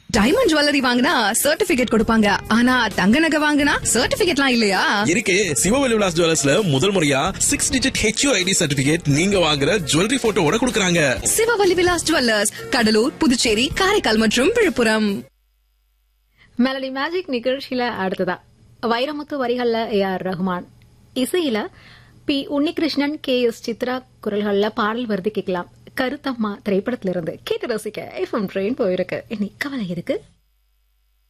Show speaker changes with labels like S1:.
S1: diamond jewellery வாங்கினா certificate கொடுப்பாங்க ஆனா தங்க நகை வாங்கினா சர்டிபிகேட்லாம் இல்லையா
S2: இருக்கு சிவவெளி விலாஸ் ஜுவல்லர்ஸ்ல முதல் முறையா six digit HU ID certificate நீங்க வாங்குற ஜுவல்லரி போட்டோவோட கொடுக்கறாங்க
S1: சிவவல்லி விலாஸ் ஜுவல்லர்ஸ் கடலூர் புதுச்சேரி காரைக்கால் மற்றும் விழுப்புரம்
S3: மெலடி மேஜிக் நிகழ்ச்சியில அடுத்ததா வைரமுத்து வரிகள்ல ஏ ஆர் ரஹ்மான் இசையில P Unnikrishnan K S Chithra குரல்கள்ல பாடல் வருது கேட்கலாம் கருத்தம்மா திரைப்படத்திலிருந்து கேட்டு ரசிக்க எஃப்எம் ட்ரெயின் போயிருக்கு இனி கவலை இருக்கு